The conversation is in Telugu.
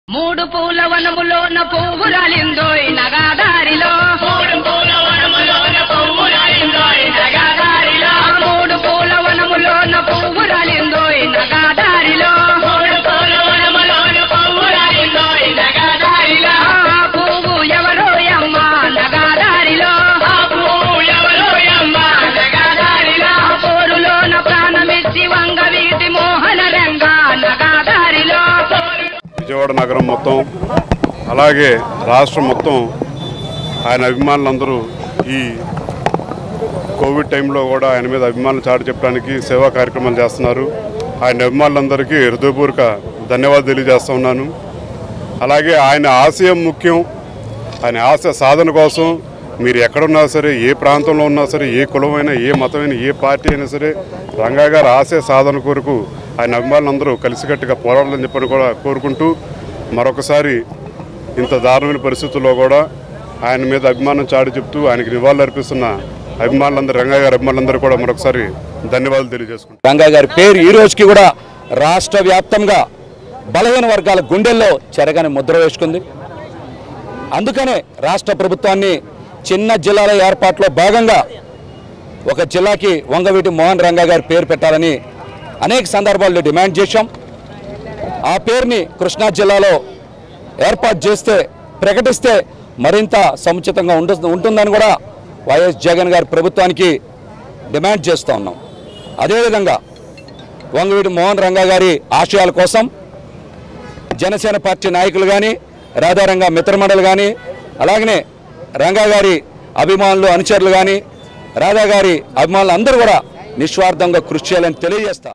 మూడు పూల వనములోన పువ్వురాలిందోయ్ నగాదారిలో మూడు పూల వనములోన పువ్వురాలిందోయ్ నగాదారిలో మూడు పూల వనములోన పువ్వురాలిందోయ్ నగాదారిలో మూడు పూల వనములోన పువ్వురాలిందోయ్ నగాదారిలో ఆ పువ్వు ఎవరో అమ్మ నగాదారిలో ఆ పువ్వు ఎవరో అమ్మ నగాదారిలో ఆ పోరులోన ప్రాణమిచ్చి వంగ వీటి మోహన రంగ నగాదారిలో విజయవాడ నగరం మొత్తం అలాగే రాష్ట్రం మొత్తం ఆయన అభిమానులందరూ ఈ కోవిడ్ టైంలో కూడా ఆయన మీద అభిమానులు చాటి చెప్పడానికి సేవా కార్యక్రమాలు చేస్తున్నారు ఆయన అభిమానులందరికీ హృదయపూర్వక ధన్యవాదాలు తెలియజేస్తా ఉన్నాను అలాగే ఆయన ఆశయం ముఖ్యం ఆయన ఆశ సాధన కోసం మీరు ఎక్కడున్నా సరే ఏ ప్రాంతంలో ఉన్నా సరే ఏ కులమైనా ఏ మతమైనా ఏ పార్టీ అయినా సరే రంగా గారి ఆశయ సాధన కొరకు ఆయన అభిమానులందరూ కలిసికట్టుగా పోరాడాలని చెప్పని కూడా కోరుకుంటూ మరొకసారి ఇంత దారుణమైన పరిస్థితుల్లో కూడా ఆయన మీద అభిమానం చాటి చెప్తూ ఆయనకి నివాళులు అర్పిస్తున్న అభిమానులందరూ రంగా గారి అభిమానులందరూ కూడా మరొకసారి ధన్యవాదాలు తెలియజేసుకుంటారు రంగా గారి పేరు ఈ రోజుకి కూడా రాష్ట్ర వ్యాప్తంగా బలహీన వర్గాల గుండెల్లో చెరగని ముద్ర వేసుకుంది అందుకనే రాష్ట్ర ప్రభుత్వాన్ని చిన్న జిల్లాల ఏర్పాటులో భాగంగా ఒక జిల్లాకి వంగవీటి మోహన్ రంగా గారి పేరు పెట్టాలని అనేక సందర్భాల్లో డిమాండ్ చేశాం ఆ పేరుని కృష్ణా జిల్లాలో ఏర్పాటు చేస్తే ప్రకటిస్తే మరింత సముచితంగా ఉండు ఉంటుందని కూడా వైఎస్ జగన్ గారి ప్రభుత్వానికి డిమాండ్ చేస్తూ ఉన్నాం అదేవిధంగా వంగవీటి మోహన్ రంగా గారి ఆశయాల కోసం జనసేన పార్టీ నాయకులు కానీ రాధారంగ మిత్రమండలి కానీ అలాగనే రంగా గారి అభిమానులు అనుచరులు కానీ రాధా గారి అభిమానులు అందరూ కూడా నిస్వార్థంగా కృషి చేయాలని తెలియజేస్తా